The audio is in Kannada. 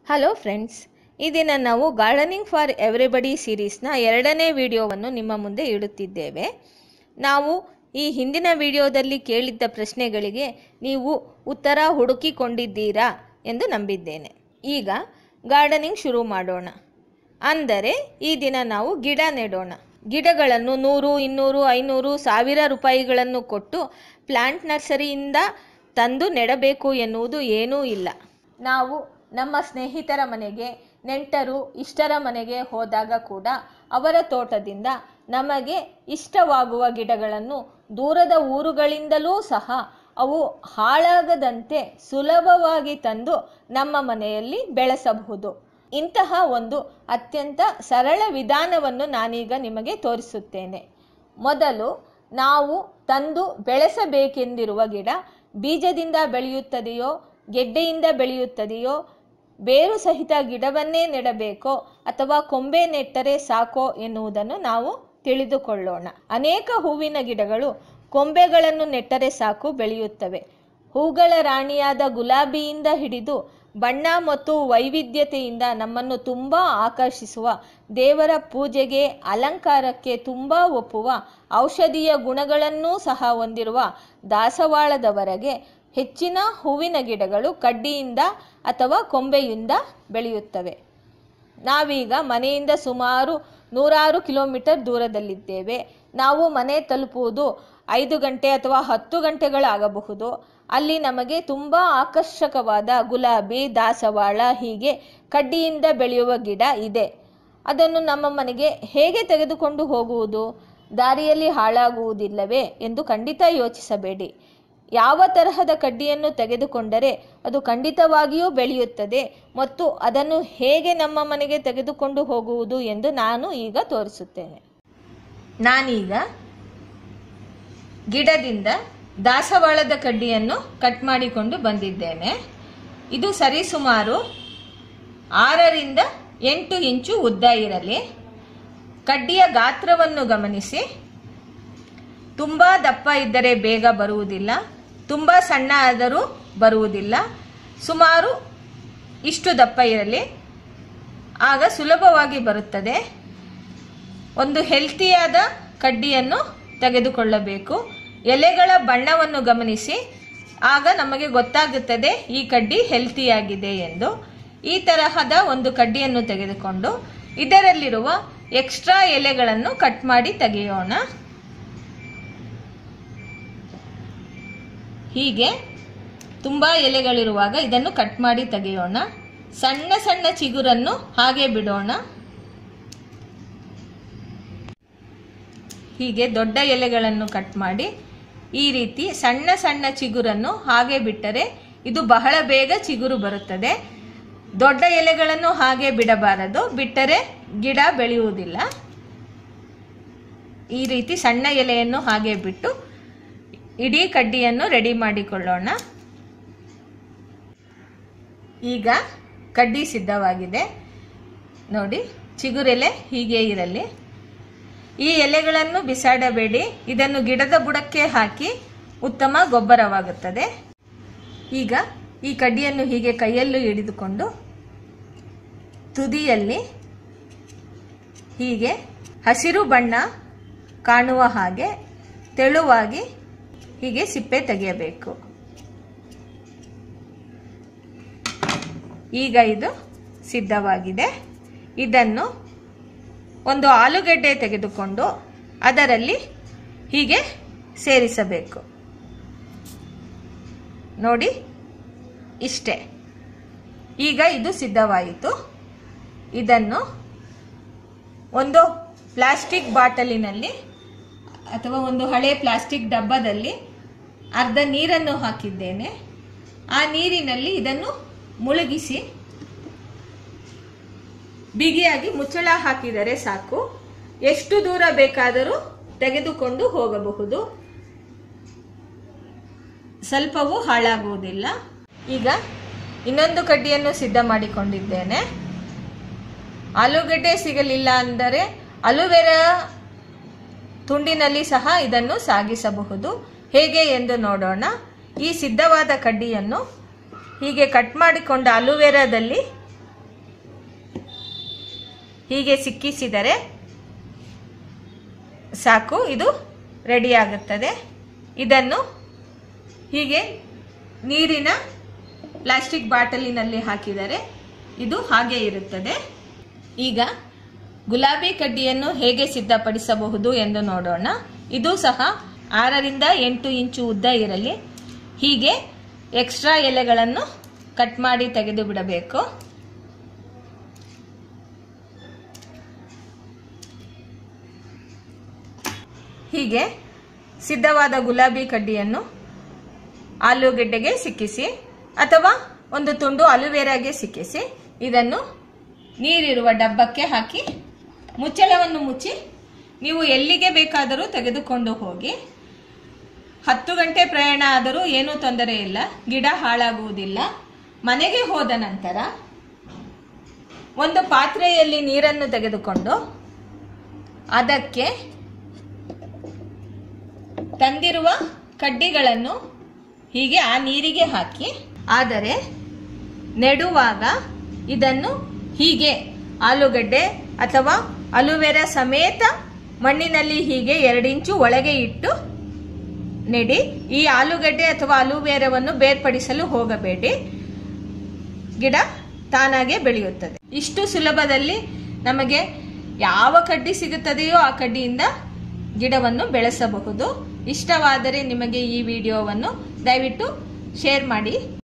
ಹಲೋ ಫ್ರೆಂಡ್ಸ್ ಈ ದಿನ ನಾವು ಗಾರ್ಡನಿಂಗ್ ಫಾರ್ ಎವ್ರಿಬಡಿ ಸೀರೀಸ್ನ ಎರಡನೇ ವಿಡಿಯೋವನ್ನು ನಿಮ್ಮ ಮುಂದೆ ಇಡುತ್ತಿದ್ದೇವೆ ನಾವು ಈ ಹಿಂದಿನ ವಿಡಿಯೋದಲ್ಲಿ ಕೇಳಿದ್ದ ಪ್ರಶ್ನೆಗಳಿಗೆ ನೀವು ಉತ್ತರ ಹುಡುಕಿಕೊಂಡಿದ್ದೀರಾ ಎಂದು ನಂಬಿದ್ದೇನೆ ಈಗ ಗಾರ್ಡನಿಂಗ್ ಶುರು ಮಾಡೋಣ ಅಂದರೆ ಈ ದಿನ ನಾವು ಗಿಡ ನೆಡೋಣ ಗಿಡಗಳನ್ನು ನೂರು ಇನ್ನೂರು ಐನೂರು ಸಾವಿರ ರೂಪಾಯಿಗಳನ್ನು ಕೊಟ್ಟು ಪ್ಲಾಂಟ್ ನರ್ಸರಿಯಿಂದ ತಂದು ನೆಡಬೇಕು ಎನ್ನುವುದು ಏನೂ ಇಲ್ಲ ನಾವು ನಮ್ಮ ಸ್ನೇಹಿತರ ಮನೆಗೆ ನೆಂಟರು ಇಷ್ಟರ ಮನೆಗೆ ಹೋದಾಗ ಕೂಡ ಅವರ ತೋಟದಿಂದ ನಮಗೆ ಇಷ್ಟವಾಗುವ ಗಿಡಗಳನ್ನು ದೂರದ ಊರುಗಳಿಂದಲೂ ಸಹ ಅವು ಹಾಳಾಗದಂತೆ ಸುಲಭವಾಗಿ ತಂದು ನಮ್ಮ ಮನೆಯಲ್ಲಿ ಬೆಳೆಸಬಹುದು ಇಂತಹ ಒಂದು ಅತ್ಯಂತ ಸರಳ ವಿಧಾನವನ್ನು ನಾನೀಗ ನಿಮಗೆ ತೋರಿಸುತ್ತೇನೆ ಮೊದಲು ನಾವು ತಂದು ಬೆಳೆಸಬೇಕೆಂದಿರುವ ಗಿಡ ಬೀಜದಿಂದ ಬೆಳೆಯುತ್ತದೆಯೋ ಗೆಡ್ಡೆಯಿಂದ ಬೆಳೆಯುತ್ತದೆಯೋ ಬೇರು ಸಹಿತ ಗಿಡವನ್ನೇ ನೆಡಬೇಕೋ ಅಥವಾ ಕೊಂಬೆ ನೆಟ್ಟರೆ ಸಾಕೋ ಎನ್ನುವುದನ್ನು ನಾವು ತಿಳಿದುಕೊಳ್ಳೋಣ ಅನೇಕ ಹೂವಿನ ಗಿಡಗಳು ಕೊಂಬೆಗಳನ್ನು ನೆಟ್ಟರೆ ಸಾಕು ಬೆಳೆಯುತ್ತವೆ ಹೂಗಳ ರಾಣಿಯಾದ ಗುಲಾಬಿಯಿಂದ ಹಿಡಿದು ಬಣ್ಣ ಮತ್ತು ವೈವಿಧ್ಯತೆಯಿಂದ ನಮ್ಮನ್ನು ತುಂಬ ಆಕರ್ಷಿಸುವ ದೇವರ ಪೂಜೆಗೆ ಅಲಂಕಾರಕ್ಕೆ ತುಂಬ ಒಪ್ಪುವ ಔಷಧೀಯ ಗುಣಗಳನ್ನೂ ಸಹ ಹೊಂದಿರುವ ದಾಸವಾಳದವರೆಗೆ ಹೆಚ್ಚಿನ ಹೂವಿನ ಗಿಡಗಳು ಕಡ್ಡಿಯಿಂದ ಅಥವಾ ಕೊಂಬೆಯಿಂದ ಬೆಳೆಯುತ್ತವೆ ನಾವೀಗ ಮನೆಯಿಂದ ಸುಮಾರು ನೂರಾರು ಕಿಲೋಮೀಟರ್ ದೂರದಲ್ಲಿದ್ದೇವೆ ನಾವು ಮನೆ ತಲುಪುವುದು ಐದು ಗಂಟೆ ಅಥವಾ ಹತ್ತು ಗಂಟೆಗಳಾಗಬಹುದು ಅಲ್ಲಿ ನಮಗೆ ತುಂಬ ಆಕರ್ಷಕವಾದ ಗುಲಾಬಿ ದಾಸವಾಳ ಹೀಗೆ ಕಡ್ಡಿಯಿಂದ ಬೆಳೆಯುವ ಗಿಡ ಇದೆ ಅದನ್ನು ನಮ್ಮ ಮನೆಗೆ ಹೇಗೆ ತೆಗೆದುಕೊಂಡು ಹೋಗುವುದು ದಾರಿಯಲ್ಲಿ ಹಾಳಾಗುವುದಿಲ್ಲವೇ ಎಂದು ಖಂಡಿತ ಯೋಚಿಸಬೇಡಿ ಯಾವ ತರಹದ ಕಡ್ಡಿಯನ್ನು ತೆಗೆದುಕೊಂಡರೆ ಅದು ಖಂಡಿತವಾಗಿಯೂ ಬೆಳೆಯುತ್ತದೆ ಮತ್ತು ಅದನ್ನು ಹೇಗೆ ನಮ್ಮ ಮನೆಗೆ ತೆಗೆದುಕೊಂಡು ಹೋಗುವುದು ಎಂದು ನಾನು ಈಗ ತೋರಿಸುತ್ತೇನೆ ನಾನೀಗ ಗಿಡದಿಂದ ದಾಸವಾಳದ ಕಡ್ಡಿಯನ್ನು ಕಟ್ ಮಾಡಿಕೊಂಡು ಬಂದಿದ್ದೇನೆ ಇದು ಸರಿಸುಮಾರು ಆರರಿಂದ ಎಂಟು ಇಂಚು ಉದ್ದ ಇರಲಿ ಕಡ್ಡಿಯ ಗಾತ್ರವನ್ನು ಗಮನಿಸಿ ತುಂಬ ದಪ್ಪ ಇದ್ದರೆ ಬೇಗ ಬರುವುದಿಲ್ಲ ತುಂಬ ಸಣ್ಣ ಆದರೂ ಬರುವುದಿಲ್ಲ ಸುಮಾರು ಇಷ್ಟು ದಪ್ಪ ಇರಲಿ ಆಗ ಸುಲಭವಾಗಿ ಬರುತ್ತದೆ ಒಂದು ಹೆಲ್ತಿಯಾದ ಕಡ್ಡಿಯನ್ನು ತೆಗೆದುಕೊಳ್ಳಬೇಕು ಎಲೆಗಳ ಬಣ್ಣವನ್ನು ಗಮನಿಸಿ ಆಗ ನಮಗೆ ಗೊತ್ತಾಗುತ್ತದೆ ಈ ಕಡ್ಡಿ ಹೆಲ್ತಿಯಾಗಿದೆ ಎಂದು ಈ ತರಹದ ಒಂದು ಕಡ್ಡಿಯನ್ನು ತೆಗೆದುಕೊಂಡು ಇದರಲ್ಲಿರುವ ಎಕ್ಸ್ಟ್ರಾ ಎಲೆಗಳನ್ನು ಕಟ್ ಮಾಡಿ ತೆಗೆಯೋಣ ಹೀಗೆ ತುಂಬ ಎಲೆಗಳಿರುವಾಗ ಇದನ್ನು ಕಟ್ ಮಾಡಿ ತೆಗೆಯೋಣ ಸಣ್ಣ ಸಣ್ಣ ಚಿಗುರನ್ನು ಹಾಗೆ ಬಿಡೋಣ ಹೀಗೆ ದೊಡ್ಡ ಎಲೆಗಳನ್ನು ಕಟ್ ಮಾಡಿ ಈ ರೀತಿ ಸಣ್ಣ ಸಣ್ಣ ಚಿಗುರನ್ನು ಹಾಗೆ ಬಿಟ್ಟರೆ ಇದು ಬಹಳ ಬೇಗ ಚಿಗುರು ಬರುತ್ತದೆ ದೊಡ್ಡ ಎಲೆಗಳನ್ನು ಹಾಗೆ ಬಿಡಬಾರದು ಬಿಟ್ಟರೆ ಗಿಡ ಬೆಳೆಯುವುದಿಲ್ಲ ಈ ರೀತಿ ಸಣ್ಣ ಎಲೆಯನ್ನು ಹಾಗೆ ಬಿಟ್ಟು ಇಡೀ ಕಡ್ಡಿಯನ್ನು ರೆಡಿ ಮಾಡಿಕೊಳ್ಳೋಣ ಈಗ ಕಡ್ಡಿ ಸಿದ್ಧವಾಗಿದೆ ನೋಡಿ ಚಿಗುರೆಲೆ ಹೀಗೆ ಇರಲಿ ಈ ಎಲೆಗಳನ್ನು ಬಿಸಾಡಬೇಡಿ ಇದನ್ನು ಗಿಡದ ಬುಡಕ್ಕೆ ಹಾಕಿ ಉತ್ತಮ ಗೊಬ್ಬರವಾಗುತ್ತದೆ ಈಗ ಈ ಕಡ್ಡಿಯನ್ನು ಹೀಗೆ ಕೈಯಲ್ಲೂ ಹಿಡಿದುಕೊಂಡು ತುದಿಯಲ್ಲಿ ಹೀಗೆ ಹಸಿರು ಬಣ್ಣ ಕಾಣುವ ಹಾಗೆ ತೆಳುವಾಗಿ ಹೀಗೆ ಸಿಪ್ಪೆ ತೆಗೆಯಬೇಕು ಈಗ ಇದು ಸಿದ್ಧವಾಗಿದೆ ಇದನ್ನು ಒಂದು ಆಲೂಗೆಡ್ಡೆ ತೆಗೆದುಕೊಂಡು ಅದರಲ್ಲಿ ಹೀಗೆ ಸೇರಿಸಬೇಕು ನೋಡಿ ಇಷ್ಟೇ ಈಗ ಇದು ಸಿದ್ಧವಾಯಿತು ಇದನ್ನು ಒಂದು ಪ್ಲಾಸ್ಟಿಕ್ ಬಾಟಲಿನಲ್ಲಿ ಅಥವಾ ಒಂದು ಹಳೆ ಪ್ಲಾಸ್ಟಿಕ್ ಡಬ್ಬದಲ್ಲಿ ಅರ್ಧ ನೀರನ್ನು ಹಾಕಿದ್ದೇನೆ ಆ ನೀರಿನಲ್ಲಿ ಇದನ್ನು ಮುಳುಗಿಸಿ ಬಿಗಿಯಾಗಿ ಮುಚ್ಚಳ ಹಾಕಿದರೆ ಸಾಕು ಎಷ್ಟು ದೂರ ಬೇಕಾದರೂ ತೆಗೆದುಕೊಂಡು ಹೋಗಬಹುದು ಸ್ವಲ್ಪವೂ ಹಾಳಾಗುವುದಿಲ್ಲ ಈಗ ಇನ್ನೊಂದು ಕಡ್ಡಿಯನ್ನು ಸಿದ್ಧ ಮಾಡಿಕೊಂಡಿದ್ದೇನೆ ಆಲೂಗಡ್ಡೆ ಸಿಗಲಿಲ್ಲ ಅಂದರೆ ಅಲುವೆರಾ ತುಂಡಿನಲ್ಲಿ ಸಹ ಇದನ್ನು ಸಾಗಿಸಬಹುದು ಹೇಗೆ ಎಂದು ನೋಡೋಣ ಈ ಸಿದ್ಧವಾದ ಕಡ್ಡಿಯನ್ನು ಹೀಗೆ ಕಟ್ ಮಾಡಿಕೊಂಡ ಅಲುವೆರಾದಲ್ಲಿ ಹೀಗೆ ಸಿಕ್ಕಿಸಿದರೆ ಸಾಕು ಇದು ರೆಡಿ ಆಗುತ್ತದೆ ಇದನ್ನು ಹೀಗೆ ನೀರಿನ ಪ್ಲಾಸ್ಟಿಕ್ ಬಾಟಲಿನಲ್ಲಿ ಹಾಕಿದರೆ ಇದು ಹಾಗೆ ಇರುತ್ತದೆ ಈಗ ಗುಲಾಬಿ ಕಡ್ಡಿಯನ್ನು ಹೇಗೆ ಸಿದ್ಧಪಡಿಸಬಹುದು ಎಂದು ನೋಡೋಣ ಇದು ಸಹ ಆರರಿಂದ ಎಂಟು ಇಂಚು ಉದ್ದ ಇರಲಿ ಹೀಗೆ ಎಕ್ಸ್ಟ್ರಾ ಎಲೆಗಳನ್ನು ಕಟ್ ಮಾಡಿ ತೆಗೆದು ಬಿಡಬೇಕು ಹೀಗೆ ಸಿದ್ಧವಾದ ಗುಲಾಬಿ ಕಡ್ಡಿಯನ್ನು ಆಲೂಗೆಡ್ಡೆಗೆ ಸಿಕ್ಕಿಸಿ ಅಥವಾ ಒಂದು ತುಂಡು ಅಲುವೆರಾಗೆ ಸಿಕ್ಕಿಸಿ ಇದನ್ನು ನೀರಿರುವ ಡಬ್ಬಕ್ಕೆ ಹಾಕಿ ಮುಚ್ಚಳವನ್ನು ಮುಚ್ಚಿ ನೀವು ಎಲ್ಲಿಗೆ ಬೇಕಾದರೂ ತೆಗೆದುಕೊಂಡು ಹೋಗಿ ಹತ್ತು ಗಂಟೆ ಪ್ರಯಾಣ ಆದರೂ ಏನೂ ತೊಂದರೆ ಇಲ್ಲ ಗಿಡ ಹಾಳಾಗುವುದಿಲ್ಲ ಮನೆಗೆ ಹೋದ ನಂತರ ಒಂದು ಪಾತ್ರೆಯಲ್ಲಿ ನೀರನ್ನು ತೆಗೆದುಕೊಂಡು ಅದಕ್ಕೆ ತಂದಿರುವ ಕಡ್ಡಿಗಳನ್ನು ಹೀಗೆ ಆ ನೀರಿಗೆ ಹಾಕಿ ಆದರೆ ನೆಡುವಾಗ ಇದನ್ನು ಹೀಗೆ ಆಲೂಗಡ್ಡೆ ಅಥವಾ ಅಲುವೆರಾ ಸಮೇತ ಮಣ್ಣಿನಲ್ಲಿ ಹೀಗೆ ಎರಡು ಇಂಚು ಒಳಗೆ ಇಟ್ಟು ನೆಡಿ ಈ ಆಲೂಗಡ್ಡೆ ಅಥವಾ ಅಲುವೆರಾವನ್ನು ಬೇರ್ಪಡಿಸಲು ಹೋಗಬೇಡಿ ಗಿಡ ತಾನಾಗೆ ಬೆಳೆಯುತ್ತದೆ ಇಷ್ಟು ಸುಲಭದಲ್ಲಿ ನಮಗೆ ಯಾವ ಕಡ್ಡಿ ಸಿಗುತ್ತದೆಯೋ ಆ ಕಡ್ಡಿಯಿಂದ ಗಿಡವನ್ನು ಬೆಳೆಸಬಹುದು ಇಷ್ಟವಾದರೆ ನಿಮಗೆ ಈ ವಿಡಿಯೋವನ್ನು ದಯವಿಟ್ಟು ಶೇರ್ ಮಾಡಿ